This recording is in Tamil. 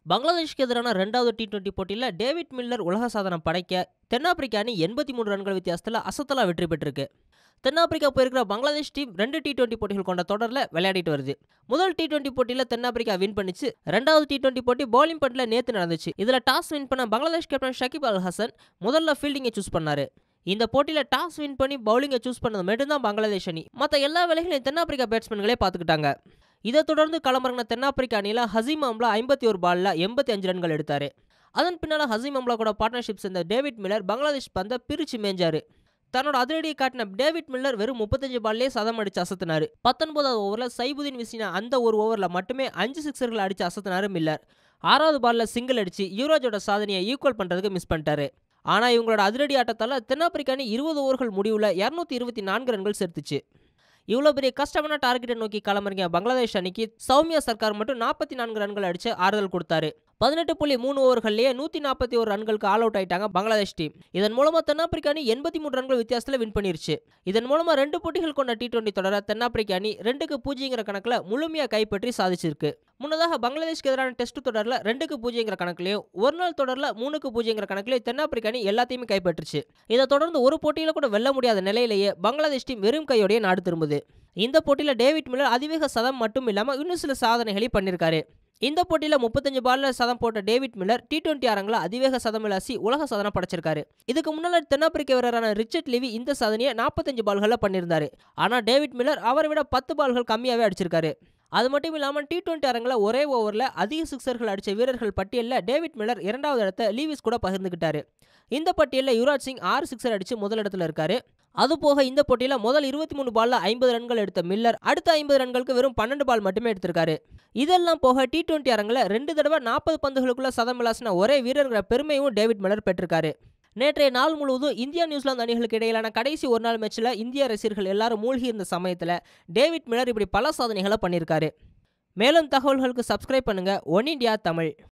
பங்களாதேஷ்க்கு எதிரான ரெண்டாவது டி டுவெண்டி போட்டியில் டேவிட் மில்லர் உலக சாதனை படைக்க தென்னாப்பிரிக்கா அணி எண்பத்தி மூணு ரன்கள் வித்தியாசத்தில் அசத்தலா வெற்றி பெற்றிருக்கு தென்னாப்பிரிக்கா போயிருக்கிற பங்களாதேஷ் டீம் ரெண்டு டி டுவெண்டி போட்டிகள் கொண்ட தொடரில் விளையாடிட்டு வருது முதல் டி டுவெண்டி போட்டியில் தென்னாப்பிரிக்கா வின் பண்ணிச்சு ரெண்டாவது டி டுவெண்டி போட்டி பவுலிங் பட்டில் நேற்று நடந்துச்சு இதில் டாஸ் வின் பண்ண பங்களாதேஷ் கேப்டன் ஷகிப் அல் ஹசன் முதல்ல ஃபீல்டிங்கை சூஸ் பண்ணாரு இந்த போட்டியில் டாஸ் வின் பண்ணி பவுலிங்கை சூஸ் பண்ணது மட்டும்தான் பங்களாதேஷ் அணி மற்ற எல்லா வேலைகளையும் தென்னாப்பிரிக்கா பேட்ஸ்மேன்களே பார்த்துக்கிட்டாங்க இதை தொடர்ந்து களமிறங்கின தென்னாப்பிரிக்கா அணியில் ஹசீம் அம்லா ஐம்பத்தி ஒரு பாலில் எண்பத்தி அஞ்சு ரன்கள் எடுத்தார் அதன் பின்னால் ஹசீம் அம்லா கூட பார்ட்னர்ஷிப் சேர்ந்த டேவிட் மில்லர் பங்களாதேஷ் பந்தை பிரித்து மேஞ்சாரு தன்னோட அதிரடியை காட்டின டேவிட் மில்லர் வெறும் முப்பத்தஞ்சு பால்லே சதம் அடிச்சு அசத்தினாரு பத்தொன்பதாவது ஓவரில் சைபுதீன் வீசின அந்த ஒரு ஓவரில் மட்டுமே அஞ்சு சிக்ஸர்கள் அடிச்சு அசத்தினாரு மில்லர் ஆறாவது பாலில் சிங்கிள் அடிச்சு யுவராஜோட சாதனையை ஈக்குவல் பண்ணுறதுக்கு மிஸ் பண்ணிட்டாரு ஆனால் இவங்களோட அதிரடி ஆட்டத்தால் தென்னாப்பிரிக்கா அணி இருபது ஓவர்கள் முடிவில் இரநூத்தி இருபத்தி நான்கு ரன்கள் சேர்த்துச்சு இவ்வளோ பெரிய கஷ்டமான டார்கெட்டை நோக்கி களமிறங்கிய பங்களாதேஷ் அணிக்கு சௌமியா சர்க்கார் மட்டும் நாற்பத்தி நான்கு ரன்கள் அடிச்சு ஆறுதல் கொடுத்தாரு பதினெட்டு புள்ளி மூணு ஓவர்கள்லேயே நூற்றி நாற்பத்தி ஒரு ரன்களுக்கு ஆல் அவுட் ஆயிட்டாங்க பங்களாதேஷ் டீம் இதன் மூலமாக தென்னாப்பிரிக்கா அணி எண்பத்தி மூணு ரன்கள் வித்தியாசத்தில் வின் பண்ணிருச்சு இதன் மூலமாக ரெண்டு போட்டிகள் கொண்ட டி டுவெண்டி தொடர தென்னாப்பிரிக்கா அணி ரெண்டுக்கு பூஜ்ஜியங்கிற கணக்கில் முழுமையாக கைப்பற்றி சாதிச்சிருக்கு முன்னதாக பங்களாதேஷ்க்கு எதிரான டெஸ்ட் தொடரில் ரெண்டுக்கு பூஜ்ஜியங்கிற கணக்குலையும் ஒரு நாள் தொடரில் மூணுக்கு பூஜ்ஜியங்கிற கணக்குலையும் தென்னாப்பிரிக்கா அணி எல்லாத்தையுமே கைப்பற்றுச்சு இதை தொடர்ந்து ஒரு போட்டியில் கூட வெல்ல முடியாத நிலையிலேயே பங்களாதேஷ் டீம் வெறும் கையோடைய நாடு திரும்புது இந்த போட்டியில் டேவிட் மில்லர் அதிவேக சதம் மட்டும் இல்லாமல் இன்னும் சில சாதனைகளையும் பண்ணியிருக்காரு இந்த போட்டியில் முப்பத்தஞ்சு பாலில் சதம் போட்ட டேவிட் மில்லர் டி டுவெண்ட்டி அரங்கில் அதிவேக சதம் விளாசி உலக சாதனை படைச்சிருக்காரு இதுக்கு முன்னால் தென்னாப்பிரிக்க வீரரான ரிச்சர்ட் லிவி இந்த சாதனையை நாற்பத்தஞ்சு பால்களில் பண்ணியிருந்தாரு ஆனால் டேவிட் மில்லர் அவரை விட பத்து பால்கள் கம்மியாகவே அடிச்சிருக்காரு அது மட்டும் இல்லாமல் டி டுவெண்ட்டி அரங்கில் ஒரே ஓவரில் அதிக சிக்ஸர்கள் அடித்த வீரர்கள் பட்டியலில் டேவிட் மில்லர் இரண்டாவது இடத்த லீவிஸ் கூட பகிர்ந்துக்கிட்டாரு இந்த பட்டியலில் யுவராஜ் சிங் ஆறு சிக்ஸர் அடித்து முதலிடத்தில் இருக்காரு அது போக இந்த போட்டியில் முதல் இருபத்தி மூணு பாலில் ஐம்பது ரன்கள் எடுத்த மில்லர் அடுத்த ஐம்பது ரன்களுக்கு வெறும் பன்னெண்டு பால் மட்டுமே எடுத்திருக்காரு இதெல்லாம் போக டி டுவெண்ட்டி அரங்கில் ரெண்டு தடவை நாற்பது பந்துகளுக்குள்ள சதம் விளாசின ஒரே வீரர்கிற பெருமையும் டேவிட் மில்லர் பெற்றிருக்காரு நேற்றைய நாள் முழுவதும் இந்தியா நியூசிலாந்து அணிகளுக்கு இடையிலான கடைசி ஒரு நாள் மேட்ச்சில் இந்திய ரசிகர்கள் எல்லாரும் மூழ்கி இருந்த சமயத்தில் டேவிட் மில்லர் இப்படி பல சாதனைகளை பண்ணியிருக்காரு மேலும் தகவல்களுக்கு சப்ஸ்கிரைப் பண்ணுங்க ஒன் இண்டியா தமிழ்